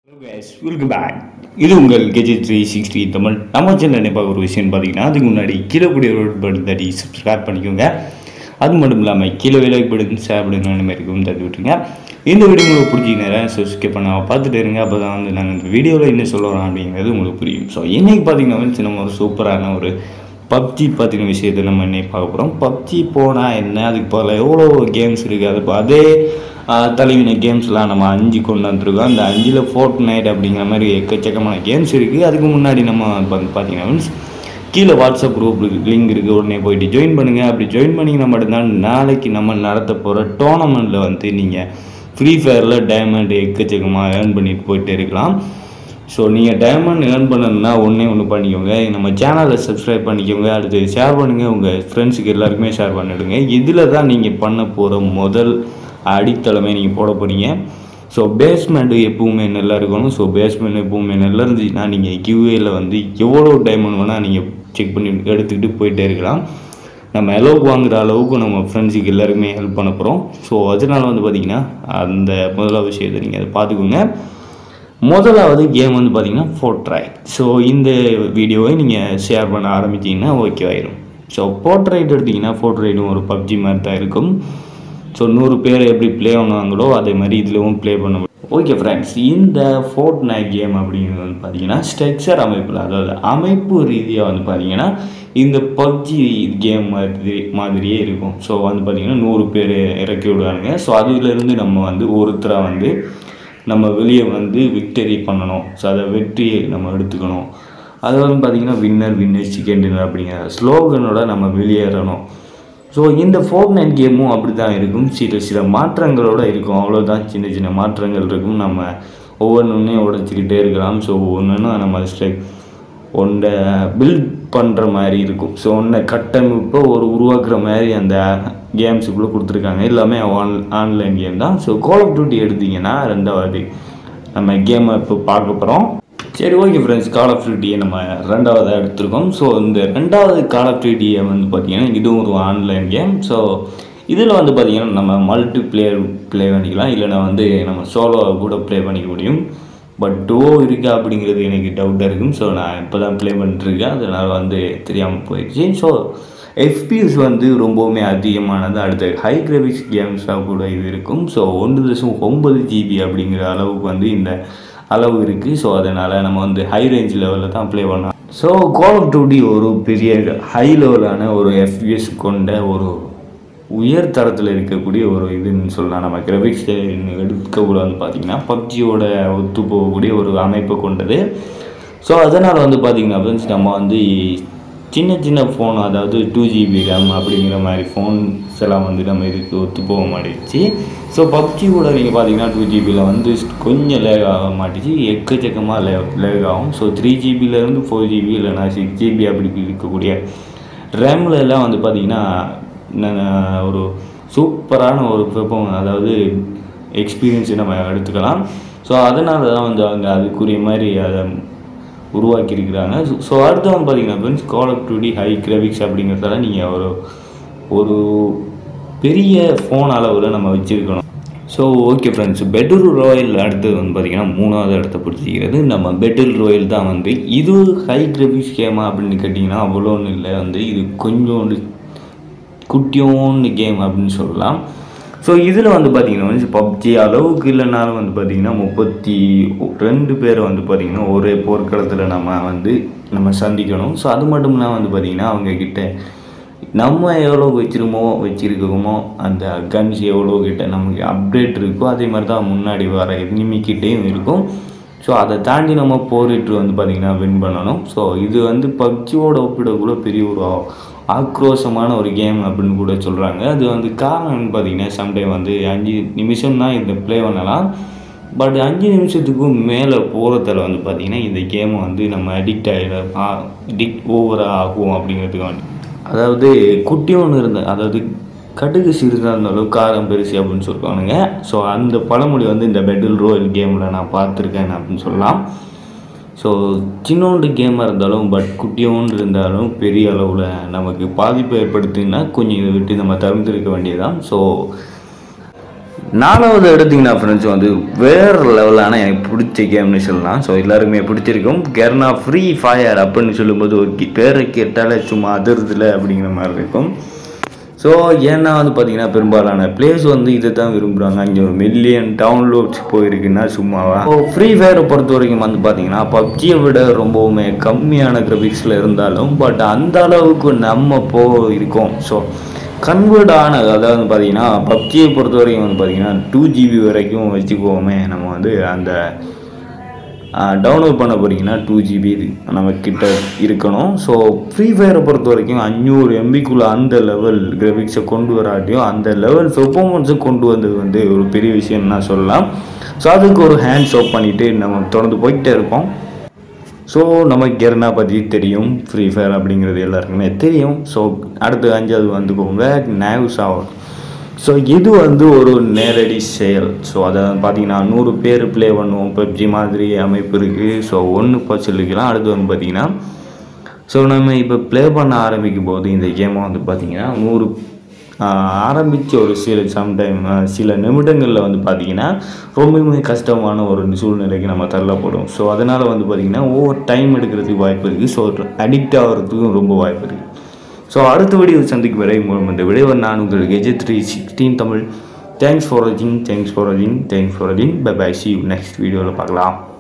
welcome back இது உங்கள் gazette three sixty Tamil நம்ம சேனல் என்ன பார்க்க ஒரு விஷயம் பார்த்தீங்கன்னா அதுக்கு முன்னாடி கீழே கூடிய ரோட் பட்டன் தட்டி சப்ஸ்கிரைப் பண்ணிக்கோங்க அது மட்டும் இல்லாமல் கீழே லைக் பட்டன் ஷேர் பட்டன் அந்த மாதிரி இருக்கும் தட்டி விட்டுருங்க இந்த வீடியோ உங்களுக்கு பிடிச்சிங்கன்னா சப்ஸ்கிரைப் பண்ண பார்த்துட்டு இருங்க அப்போ தான் வந்து நாங்கள் இந்த வீடியோவில் என்ன சொல்ல வரோம் அப்படிங்கிறது உங்களுக்கு புரியும் ஸோ இன்றைக்கி பார்த்தீங்கன்னா வந்து நம்ம ஒரு சூப்பரான ஒரு பப்ஜி பார்த்தீங்கன்னா விஷயத்தை நம்ம இன்னைக்கு பார்க்க போகிறோம் பப்ஜி போனால் என்ன அதுக்கு போல எவ்வளோ கேம்ஸ் இருக்குது அது இப்போ அதே ஆஹ், தலைவின கேம்ஸ்லாம் நம்ம அஞ்சு கொண்டு வந்திருக்கோம் அந்த அஞ்சில் ஃபோர்ட் நைட் அப்படிங்கிற மாதிரி எக்கச்சக்கமான கேம்ஸ் இருக்குது அதுக்கு முன்னாடி நம்ம வந்து பார்த்தீங்கன்னா means கீழே வாட்ஸ்அப் குரூப் லிங்க் இருக்குது உடனே போயிட்டு ஜாயின் பண்ணுங்கள் அப்படி ஜாயின் பண்ணிங்கன்னா மட்டும்தான் நாளைக்கு நம்ம நடத்த போகிற டோர்னமெண்ட்டில் வந்து நீங்கள் ஃப்ரீ ஃபயரில் டைமண்ட் எக்கச்சக்கமாக ஏர்ன் பண்ணிட்டு போயிட்டே இருக்கலாம் ஸோ நீங்கள் டைமண்ட் ஏர்ன் பண்ணணும்னா ஒன்றே ஒன்று பண்ணிக்கோங்க நம்ம சேனலை சப்ஸ்கிரைப் பண்ணிக்கோங்க அடுத்து ஷேர் பண்ணுங்கள் உங்கள் ஃப்ரெண்ட்ஸுக்கு எல்லாருக்குமே ஷேர் பண்ணிவிடுங்க இதில் தான் நீங்கள் பண்ண போகிற முதல் அடித்தளமே நீங்கள் போட போகிறீங்க ஸோ பேஸ்மெண்ட்டு எப்பவுமே நல்லா இருக்கணும் ஸோ பேஸ்மெண்ட் எப்பவுமே நல்லா இருந்துச்சுன்னா நீங்கள் கியூஏல வந்து எவ்வளோ டைமண்ட் வேணால் நீங்கள் செக் பண்ணி எடுத்துக்கிட்டு போயிட்டே இருக்கலாம் நம்ம அளவுக்கு வாங்குற அளவுக்கு நம்ம ஃப்ரெண்ட்ஸுக்கு எல்லாருக்குமே ஹெல்ப் பண்ண போகிறோம் ஸோ அதனால வந்து பார்த்திங்கன்னா அந்த முதலாவது விஷயத்தை நீங்கள் அதை பார்த்துக்கோங்க முதலாவது கேம் வந்து பார்த்தீங்கன்னா ஃபோர்ட்ரைட் ஸோ இந்த வீடியோவை நீங்கள் ஷேர் பண்ண ஆரம்பிச்சிங்கன்னா ஓகே ஆயிரும் ஸோ ஃபோர்ட்ரைட் எடுத்திங்கன்னா ஃபோர்ட்ரைடும் ஒரு பப்ஜி மாதிரி தான் இருக்கும் ஸோ நூறு பேர் எப்படி ப்ளே பண்ணுவாங்களோ அதே மாதிரி இதுலவும் ப்ளே பண்ண ஓகே ஃப்ரெண்ட்ஸ் இந்த ஃபோர்ட் நைட் கேம் அப்படிங்கிறது வந்து பார்த்தீங்கன்னா ஸ்ட்ரக்சர் அமைப்பில் அதாவது அமைப்பு ரீதியாக வந்து பார்த்தீங்கன்னா இந்த பப்ஜி கேம் மாதிரி மாதிரியே இருக்கும் ஸோ வந்து பார்த்தீங்கன்னா நூறு பேர் இறக்கி விடுவானுங்க ஸோ அதுலேருந்து நம்ம வந்து ஒருத்தராக வந்து நம்ம வெளியே வந்து விக்டரி பண்ணணும் ஸோ அதை வெற்றியை நம்ம எடுத்துக்கணும் அது வந்து பார்த்திங்கன்னா வின்னர் வின்னர் சிக்கன் டின்னர் அப்படிங்கிற ஸ்லோகனோட நம்ம வெளியேறணும் ஸோ இந்த ஃபோர் நைன் கேமும் அப்படி தான் இருக்கும் சில சில மாற்றங்களோட இருக்கும் அவ்வளோதான் சின்ன சின்ன மாற்றங்கள் இருக்கும் நம்ம ஒவ்வொன்றும் உடைச்சிக்கிட்டே இருக்கலாம் ஸோ ஒவ்வொன்றும் நம்ம ஸ்ட்ரைக் ஒன்றை பில்ட் பண்ணுற மாதிரி இருக்கும் ஸோ ஒன்றை கட்டமைப்பை ஒரு உருவாக்குற மாதிரி அந்த கேம்ஸுக்குள்ளே கொடுத்துருக்காங்க எல்லாமே ஆன் ஆன்லைன் கேம் தான் ஸோ கால் ஆஃப் டியூட்டி எடுத்தீங்கன்னா ரெண்டாவது நம்ம கேமை இப்போ பார்க்க போகிறோம் சரி ஓகே ஃப்ரெண்ட்ஸ் கால் ஆஃப் டியூட்டியை நம்ம ரெண்டாவதாக எடுத்திருக்கோம் ஸோ இந்த ரெண்டாவது கால் ஆஃப் டியூட்டியை வந்து பார்த்தீங்கன்னா இதுவும் ஒரு ஆன்லைன் கேம் ஸோ இதில் வந்து பார்த்தீங்கன்னா நம்ம மல்டி பிளேயர் ப்ளே பண்ணிக்கலாம் இல்லைனா வந்து நம்ம சோலோ கூட ப்ளே பண்ணிக்க முடியும் பட் டோ இருக்கா அப்படிங்கிறது எனக்கு டவுட்டாக இருக்கும் ஸோ நான் இப்போ தான் ப்ளே பண்ணிட்டுருக்கேன் அதனால் வந்து தெரியாமல் போயிடுச்சு ஸோ எஃபிஎஸ் வந்து ரொம்பவுமே அதிகமானது அடுத்த ஹை கிராஃபிக்ஸ் கேம்ஸாக கூட இது இருக்கும் ஸோ ஒன்று தசம் ஒன்பது ஜிபி அப்படிங்கிற அளவுக்கு வந்து இந்த அளவு இருக்குது ஸோ அதனால் நம்ம வந்து ஹை ரேஞ்ச் லெவலில் தான் ப்ளே பண்ணலாம் ஸோ கால் ஆஃப் டியூட்டி ஒரு பெரிய ஹை லெவலான ஒரு எஃபிஎஸ் கொண்ட ஒரு உயர் தரத்தில் இருக்கக்கூடிய ஒரு இதுன்னு சொல்லலாம் நம்ம கிராஃபிக்ஸ் எடுக்கக்கூட வந்து பார்த்திங்கன்னா பப்ஜியோட ஒத்து போகக்கூடிய ஒரு அமைப்பு கொண்டது ஸோ அதனால் வந்து பார்த்திங்கன்னா ஃப்ரெண்ட்ஸ் நம்ம வந்து சின்ன சின்ன ஃபோன் அதாவது டூ ஜிபி ரேம் அப்படிங்கிற மாதிரி ஃபோன்ஸ் எல்லாம் வந்து நம்ம இதுக்கு ஒத்து போக மாட்டேங்குச்சு ஸோ பப்ஜி கூட நீங்கள் பார்த்தீங்கன்னா டூ ஜிபியில் வந்து கொஞ்சம் லேக் ஆக மாட்டேச்சு எக்கச்சக்கமாக லே லேக் ஆகும் ஸோ த்ரீ ஜிபிலேருந்து ஃபோர் ஜிபி இல்லைனா சிக்ஸ் ஜிபி அப்படி இருக்கக்கூடிய ரேமில் எல்லாம் வந்து பார்த்திங்கன்னா ந- ஒரு சூப்பரான ஒரு வெப்பம் அதாவது எக்ஸ்பீரியன்ஸை நம்ம எடுத்துக்கலாம் ஸோ அதனால தான் வந்து அவங்க அதுக்குரிய மாதிரி அதை உருவாக்கியிருக்கிறாங்க ஸோ அடுத்து வந்து பார்த்தீங்கன்னா friends call of duty high graphics அப்படிங்கிறதால நீங்கள் ஒரு ஒரு பெரிய ஃபோன் அளவில் நம்ம வச்சுருக்கணும் so okay friends battle royale அடுத்தது வந்து பார்த்திங்கன்னா மூணாவது இடத்த பிடிச்சிக்கிறது நம்ம பெட்ரூல் ராயல் தான் வந்து இது ஹை கிராஃபிக்ஸ் கேமா அப்படின்னு கேட்டிங்கன்னா அவ்வளோ ஒன்றும் இல்லை வந்து இது கொஞ்சோண்டு குட்டியோன்னு கேம் அப்படின்னு சொல்லலாம் ஸோ இதில் வந்து பார்த்தீங்கன்னா வந்து பப்ஜி அளவுக்கு இல்லைனாலும் வந்து பார்த்தீங்கன்னா முப்பத்தி ரெண்டு பேரை வந்து பார்த்தீங்கன்னா ஒரே போர்க்களத்தில் நம்ம வந்து நம்ம சந்திக்கணும் ஸோ அது மட்டும் இல்லாமல் வந்து பார்த்தீங்கன்னா அவங்க கிட்ட நம்ம எவ்வளோ வச்சிருமோ வச்சிருக்கோமோ அந்த கன்ஸ் எவ்வளோ கிட்ட நமக்கு அப்டேட் இருக்கோ அதே மாதிரி தான் முன்னாடி வர எனிமிக்கிட்டேயும் இருக்கும் ஸோ அதை தாண்டி நம்ம போரிட்டு வந்து பார்த்திங்கன்னா வின் பண்ணணும் ஸோ இது வந்து பப்ஜியோட ஒப்பிடக்கூட பெரிய ஒரு ஆ- ஆக்ரோஷமான ஒரு கேம் அப்படின்னு கூட சொல்கிறாங்க அது வந்து காரணம்னு பார்த்தீங்கன்னா சம்டைம் வந்து அஞ்சு நிமிஷம் தான் இந்த ப்ளே பண்ணலாம் பட் அஞ்சு நிமிஷத்துக்கும் மேலே போகிறதால வந்து பார்த்திங்கன்னா இந்த கேமை வந்து நம்ம அடிக்ட் ஆகிட அடிக்ட் ஓவராக ஆகும் அப்படிங்கிறதுக்கு வந்து அதாவது குட்டியோன்னு இருந்த அதாவது கடுகு சிறிதாக இருந்தாலும் காரம் பெருசு அப்படின்னு சொல்லுவானுங்க ஸோ அந்த பழமொழி வந்து இந்த பெட்டில் ரோயல் கேமில் நான் பார்த்துருக்கேன் அப்படின்னு சொல்லலாம் ஸோ சின்னோண்டு கேமாக இருந்தாலும் பட் குட்டியோண்டு இருந்தாலும் பெரிய அளவில் நமக்கு பாதிப்பு ஏற்படுத்துன்னா கொஞ்சம் இதை விட்டு நம்ம தவிர்த்திருக்க வேண்டியதான் ஸோ நாலாவது எடுத்தீங்கன்னா ஃப்ரெண்ட்ஸ் வந்து வேறு லெவலான எனக்கு பிடிச்ச கேம்னு சொல்லலாம் ஸோ எல்லாருக்குமே பிடிச்சிருக்கும் கெர்னா ஃப்ரீ ஃபயர் அப்படின்னு சொல்லும்போது ஒரு கி- பேரை கேட்டாலே சும்மா அதிர்தில் அப்படிங்கிற மாதிரி இருக்கும் ஸோ ஏன்னா வந்து பார்த்தீங்கன்னா பெரும்பாலான பிளேஸ் வந்து இதை தான் விரும்புகிறாங்க அங்கே ஒரு மில்லியன் டவுன்லோட்ஸ் போயிருக்குன்னா சும்மாவா ஸோ ஃப்ரீ ஃபயரை பொறுத்த வரைக்கும் வந்து பார்த்தீங்கன்னா பப்ஜியை விட ரொம்பவுமே கம்மியான கிராஃபிக்ஸில் இருந்தாலும் பட் அந்த அளவுக்கு நம்ம போ இருக்கோம் ஸோ கன்வெர்ட் ஆன அதாவது வந்து பார்த்தீங்கன்னா பப்ஜியை பொறுத்த வரைக்கும் வந்து பார்த்தீங்கன்னா டூ ஜிபி வரைக்கும் வச்சுக்கோமே நம்ம வந்து அந்த டவுன்லோட் பண்ண போகிறீங்கன்னா டூ ஜிபி நம்ம கிட்ட இருக்கணும் ஸோ ஃப்ரீ ஃபயரை பொறுத்த வரைக்கும் அஞ்சூறு எம்பிக்குள்ளே அந்த லெவல் கிராஃபிக்ஸை கொண்டு வராட்டியும் அந்த லெவல் பெர்ஃபார்மன்ஸை கொண்டு வந்தது வந்து ஒரு பெரிய விஷயம் நான் சொல்லலாம் ஸோ அதுக்கு ஒரு ஹேண்ட்ஸ் ஆஃப் பண்ணிவிட்டு நம்ம தொடர்ந்து போய்கிட்டே இருக்கோம் ஸோ நமக்கு கெர்னா பற்றி தெரியும் ஃப்ரீ ஃபயர் அப்படிங்கிறது எல்லாருக்குமே தெரியும் ஸோ அடுத்து அஞ்சாவது வந்துக்கோங்க நேவ்ஸ் ஆவர் ஸோ இது வந்து ஒரு நேரடி செயல் ஸோ அதை பார்த்தீங்கன்னா நூறு பேர் ப்ளே பண்ணுவோம் பப்ஜி மாதிரி அமைப்பு இருக்குது ஸோ ஒன்று இப்போ சொல்லிக்கலாம் அடுத்து வந்து பார்த்தீங்கன்னா ஸோ நம்ம இப்போ ப்ளே பண்ண ஆரம்பிக்கும் போது இந்த கேமை வந்து பார்த்தீங்கன்னா நூறு ஆரம்பித்த ஒரு சில சம்டைம் சில நிமிடங்களில் வந்து பார்த்திங்கன்னா ரொம்பவுமே கஷ்டமான ஒரு சூழ்நிலைக்கு நம்ம தள்ளப்படும் ஸோ அதனால் வந்து பார்த்திங்கன்னா ஒவ்வொரு டைம் எடுக்கிறதுக்கு வாய்ப்பு இருக்குது ஸோ அடிக்ட் ஆகிறதுக்கும் ரொம்ப வாய்ப்பு இருக்குது ஸோ அடுத்த வீடியோ சந்திக்கும் வரை மூலம் இந்த விடைவர் நான் உங்கள் gazette three sixteen Tamil thanks for வாட்சிங் தேங்க்ஸ் ஃபார் வாட்சிங் தேங்க்ஸ் ஃபார் வாட்சிங் பை பை சி நெக்ஸ்ட் வீடியோவில் பார்க்கலாம்